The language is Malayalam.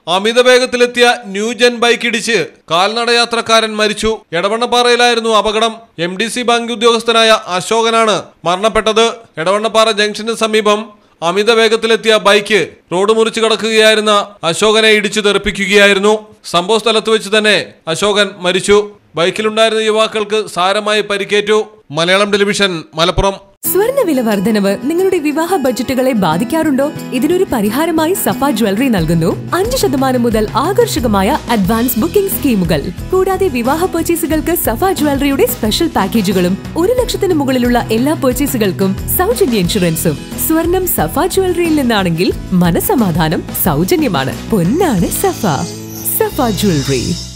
അമിത വേഗത്തിലെത്തിയ ന്യൂജൻ ബൈക്ക് ഇടിച്ച് കാൽനടയാത്രക്കാരൻ മരിച്ചു എടവണ്ണപ്പാറയിലായിരുന്നു അപകടം എം ഡി സി ബാങ്ക് ഉദ്യോഗസ്ഥനായ അശോകനാണ് മരണപ്പെട്ടത് എടവണ്ണപ്പാറ ജംഗ്ഷന് സമീപം അമിത വേഗത്തിലെത്തിയ ബൈക്ക് റോഡ് മുറിച്ച് കടക്കുകയായിരുന്ന അശോകനെ ഇടിച്ചു തെറിപ്പിക്കുകയായിരുന്നു സംഭവ സ്ഥലത്ത് വെച്ച് തന്നെ അശോകൻ മരിച്ചു ബൈക്കിലുണ്ടായിരുന്ന യുവാക്കൾക്ക് സാരമായി പരിക്കേറ്റു മലയാളം ടെലിവിഷൻ മലപ്പുറം സ്വർണ്ണവില വർധനവ് നിങ്ങളുടെ വിവാഹ ബഡ്ജറ്റുകളെ ബാധിക്കാറുണ്ടോ ഇതിനൊരു പരിഹാരമായി സഫ ജ്വല്ലറി നൽകുന്നു അഞ്ച് ശതമാനം മുതൽ ആകർഷകമായ അഡ്വാൻസ് ബുക്കിംഗ് സ്കീമുകൾ കൂടാതെ വിവാഹ പർച്ചേസുകൾക്ക് സഫ ജ്വല്ലറിയുടെ സ്പെഷ്യൽ പാക്കേജുകളും ഒരു ലക്ഷത്തിന് മുകളിലുള്ള എല്ലാ പർച്ചേസുകൾക്കും സൗജന്യ ഇൻഷുറൻസും സ്വർണം സഫ ജ്വല്ലറിയിൽ നിന്നാണെങ്കിൽ മനസമാധാനം സൗജന്യമാണ് പൊന്നാണ് സഫ സഫ ജ്വല്ലറി